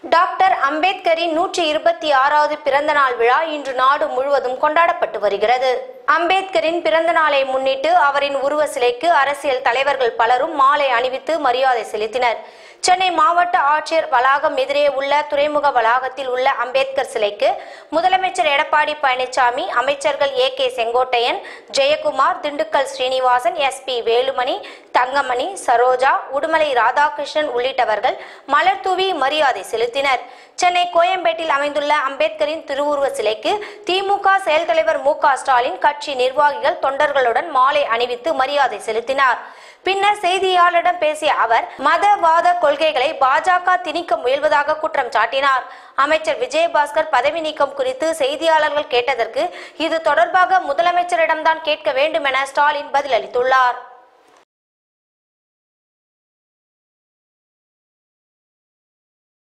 doctor அம்பேத்கரின் நூற்றி இருபத்தி ஆறாவது பிறந்த நாள் விழா இன்று நாடு முழுவதும் கொண்டாடப்பட்டு வருகிறது அம்பேத்கரின் பிறந்த நாளை முன்னிட்டு அவரின் உருவ சிலைக்கு அரசியல் தலைவர்கள் பலரும் மாலை அணிவித்து மரியாதை செலுத்தினர் சென்னை மாவட்ட ஆட்சியர் வளாகம் எதிரே உள்ள துறைமுக வளாகத்தில் உள்ள அம்பேத்கர் சிலைக்கு முதலமைச்சர் எடப்பாடி பழனிசாமி அமைச்சர்கள் A K Sengottaiyan Jayakumar Dindigul Srinivasan S P Velumani Thangamani Saroja Udumalai Radhakrishnan உள்ளிட்டவர்கள் மலர் தூவி மரியாதை செலுத்தினர் சென்னை கோயம்பேட்டில் அமைந்துள்ள அம்பேத்கரின் திருவுருவ சிலைக்கு திமுக செயல் தலைவர் மு க ஸ்டாலின் கட்சி நிர்வாகிகள் தொண்டர்களுடன் மாலை அணிவித்து மரியாதை செலுத்தினார் பின்னர் செய்தியாளரிடம் பேசிய அவர் மதவாத கொள்கைகளை பாஜக திணிக்க முயல்வதாக குற்றம் சாட்டினார் அமைச்சர் விஜயபாஸ்கர் பதவி நீக்கம் குறித்து செய்தியாளர்கள் கேட்டதற்கு இது தொடர்பாக முதலமைச்சரிடம்தான் கேட்க வேண்டும் என ஸ்டாலின் பதிலளித்துள்ளார்